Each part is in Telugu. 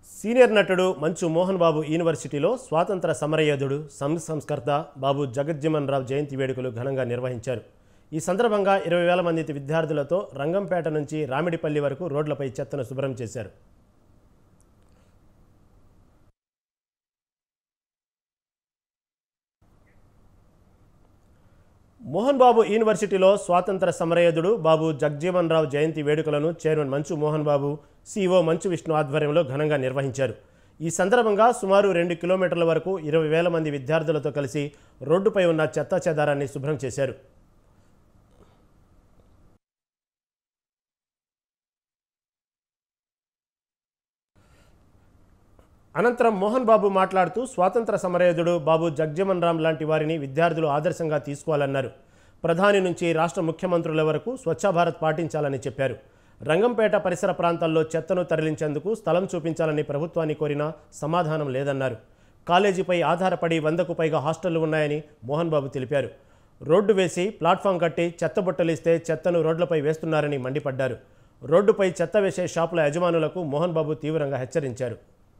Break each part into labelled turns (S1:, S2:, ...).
S1: సీనియర్ నటుడు మంచు మోహన్ బాబు యూనివర్సిటీలో స్వాతంత్ర సమరయోధుడు సంస్కర్త బాబు జగజ్జీవన్ రావు జయంతి వేడుకలు ఘనంగా నిర్వహించారు ఈ సందర్భంగా ఇరవై వేల మంది విద్యార్థులతో రంగంపేట నుంచి రామిడిపల్లి వరకు రోడ్లపై చెత్తను శుభ్రం చేశారు మోహన్ బాబు యూనివర్సిటీలో స్వాతంత్ర సమరయోధుడు బాబు జగ్జీవన్ రావు జయంతి వేడుకలను చైర్మన్ మంచు మోహన్ బాబు సీఈఓ మంచు విష్ణు ఆధ్వర్యంలో ఘనంగా నిర్వహించారు ఈ సందర్భంగా సుమారు రెండు కిలోమీటర్ల వరకు ఇరవై వేల మంది విద్యార్థులతో కలిసి రోడ్డుపై ఉన్న చెత్తా చెదారాన్ని శుభ్రం చేశారు అనంతరం మోహన్ బాబు మాట్లాడుతూ స్వాతంత్ర సమరయోధుడు బాబు జగ్జీవన్ రామ్ లాంటి వారిని విద్యార్థులు ఆదర్శంగా తీసుకోవాలన్నారు ప్రధాని నుంచి రాష్ట్ర ముఖ్యమంత్రుల వరకు స్వచ్ఛ భారత్ పాటించాలని చెప్పారు రంగంపేట పరిసర ప్రాంతాల్లో చెత్తను తరలించేందుకు స్థలం చూపించాలని ప్రభుత్వాన్ని కోరినా సమాధానం లేదన్నారు కాలేజీపై ఆధారపడి వందకు పైగా హాస్టళ్లు ఉన్నాయని మోహన్ బాబు తెలిపారు రోడ్డు వేసి ప్లాట్ఫామ్ కట్టి చెత్త బుట్టలిస్తే చెత్తను రోడ్లపై వేస్తున్నారని మండిపడ్డారు రోడ్డుపై చెత్త వేసే షాపుల యజమానులకు మోహన్ బాబు తీవ్రంగా హెచ్చరించారు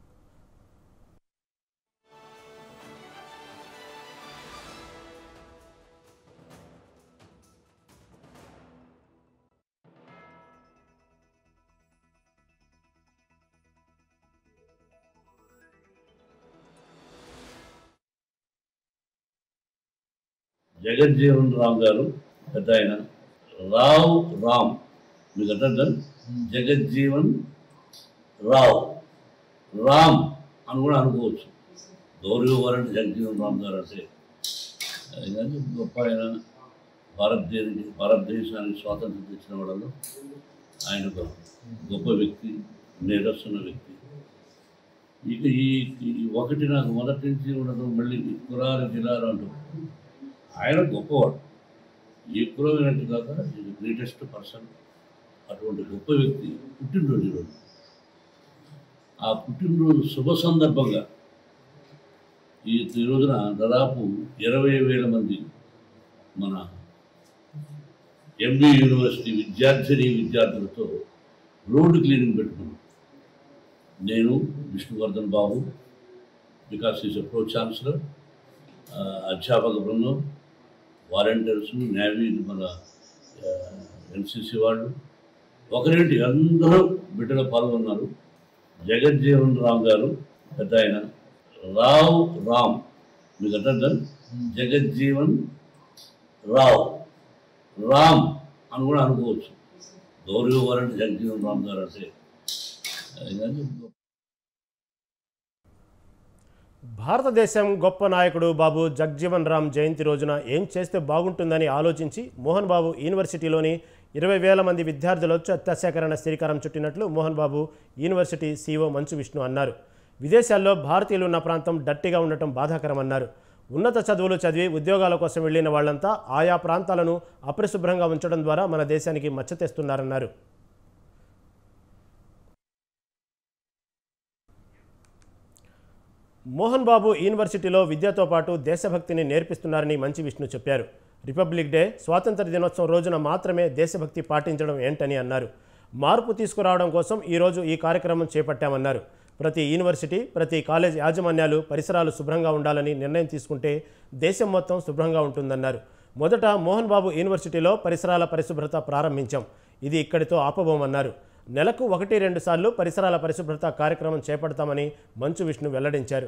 S2: జగజ్జీవన్ రామ్ గారు పెద్ద ఆయన రావ్ రామ్ మీకు అర్థం జగజ్జీవన్ రావ్ రామ్ అని కూడా అనుకోవచ్చు గౌరవ వారంటే జగజ్జీవన్ రామ్ గారు అంటే అది కానీ గొప్ప ఆయన భారతదేశానికి భారతదేశానికి స్వాతంత్రం తెచ్చిన వాళ్ళలో ఆయన ఒక గొప్ప వ్యక్తి నిరసన వ్యక్తి ఇక ఈ ఈ ఒకటి నాకు మొదటి నుంచి ఉండదు మళ్ళీ కురారు జిల్లాలు అంటూ ఆయన గొప్పవాడు ఏ కులమైనట్టు కాక ఇది గ్రేటెస్ట్ పర్సన్ అటువంటి గొప్ప వ్యక్తి పుట్టినరోజు ఈరోజు ఆ పుట్టినరోజు శుభ సందర్భంగా ఈ ఈ రోజున దాదాపు ఇరవై వేల మంది మన ఎంబీ యూనివర్సిటీ విద్యార్థిని విద్యార్థులతో రోడ్డు క్లీనింగ్ పెట్టుకున్నాం నేను Vishnuvardhan Babu because is pro chancellor అధ్యాపక బృందం వాలంటీర్స్ నేవీ మన ఎన్సీసీ వాళ్ళు ఒకరేంటి అందరూ బిడ్డలు పాల్గొన్నారు జగజ్జీవన్ రామ్ గారు పెద్ద ఆయన రావ్ రామ్ మీకు అర్థం జగజ్జీవన్ రావ్ రామ్ అని కూడా అనుకోవచ్చు గౌరవ వారంటే జగజ్జీవన్ రామ్ గారు అంటే అది కానీ
S1: భారతదేశం గొప్ప నాయకుడు బాబు జగ్జీవన్ రామ్ జయంతి రోజున ఏం చేస్తే బాగుంటుందని ఆలోచించి మోహన్ బాబు యూనివర్సిటీలోని ఇరవై వేల మంది విద్యార్థులు చెత్త సేకరణ శ్రీకారం చుట్టినట్లు మోహన్ బాబు యూనివర్సిటీ సీఈఓ మంచు విష్ణు అన్నారు విదేశాల్లో భారతీయులు ఉన్న ప్రాంతం డట్టిగా ఉండటం బాధాకరమన్నారు ఉన్నత చదువులు చదివి ఉద్యోగాల కోసం వెళ్లిన వాళ్లంతా ఆయా ప్రాంతాలను అపరిశుభ్రంగా ఉంచడం ద్వారా మన దేశానికి మచ్చ తెస్తున్నారన్నారు మోహన్ బాబు యూనివర్సిటీలో విద్యతో పాటు దేశభక్తిని నేర్పిస్తున్నారని మంచి విష్ణు చెప్పారు రిపబ్లిక్ డే స్వాతంత్ర దినోత్సవం రోజున మాత్రమే దేశభక్తి పాటించడం ఏంటని అన్నారు మార్పు తీసుకురావడం కోసం ఈరోజు ఈ కార్యక్రమం చేపట్టామన్నారు ప్రతి యూనివర్సిటీ ప్రతి కాలేజ్ యాజమాన్యాలు పరిసరాలు శుభ్రంగా ఉండాలని నిర్ణయం తీసుకుంటే దేశం మొత్తం శుభ్రంగా ఉంటుందన్నారు మొదట మోహన్ బాబు యూనివర్సిటీలో పరిసరాల పరిశుభ్రత ప్రారంభించాం ఇది ఇక్కడితో ఆపబోమన్నారు నెలకు ఒకటి రెండు సార్లు పరిసరాల పరిశుభ్రత కార్యక్రమం చేపడతామని మంచు విష్ణు వెల్లడించారు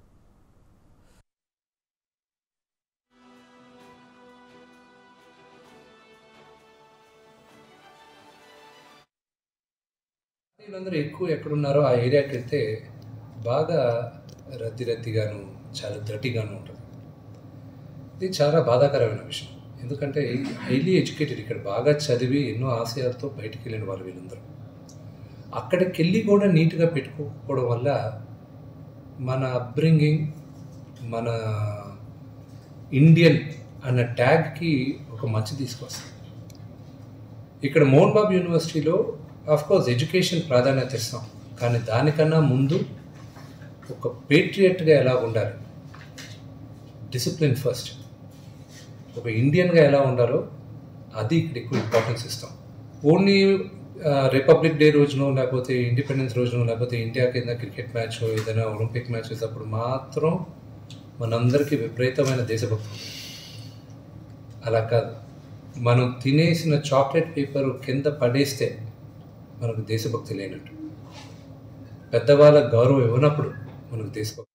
S3: వీళ్ళందరూ ఎక్కువ ఎక్కడున్నారో ఆ ఏరియాకి వెళ్తే బాగా రద్దీ రద్దీగాను చాలా దర్టీగాను ఉంటుంది ఇది చాలా బాధాకరమైన విషయం ఎందుకంటే హైలీ ఎడ్యుకేటెడ్ ఇక్కడ బాగా చదివి ఎన్నో ఆశయాలతో బయటికి వెళ్ళిన వాళ్ళు వీళ్ళందరూ అక్కడికి వెళ్ళి కూడా నీట్గా పెట్టుకోకపోవడం వల్ల మన అప్బ్రింగింగ్ మన ఇండియన్ అన్న ట్యాగ్కి ఒక మంచి తీసుకొస్తుంది ఇక్కడ మోహన్ బాబు యూనివర్సిటీలో కోర్స్ ఎడ్యుకేషన్ ప్రాధాన్యత ఇస్తాం కానీ దానికన్నా ముందు ఒక పేట్రియట్గా ఎలా ఉండాలి డిసిప్లిన్ ఫస్ట్ ఒక ఇండియన్గా ఎలా ఉండాలో అది ఇక్కడ ఎక్కువ ఇంపార్టెన్స్ ఇస్తాం ఓన్లీ ఆ, రిపబ్లిక్ డే రోజునో లేకపోతే ఇండిపెండెన్స్ రోజునో లేకపోతే ఇండియా కింద క్రికెట్ మ్యాచ్ ఏదైనా ఒలింపిక్ మ్యాచ్ వేసేటప్పుడు మాత్రం మనందరికీ విపరీతమైన దేశభక్తి ఉంటుంది అలా కాదు మనం తినేసిన చాక్లెట్ పేపర్ కింద పడేస్తే మనకు దేశభక్తి లేనట్టు పెద్దవాళ్ళ గౌరవం ఇవ్వనప్పుడు మనకు దేశభక్తి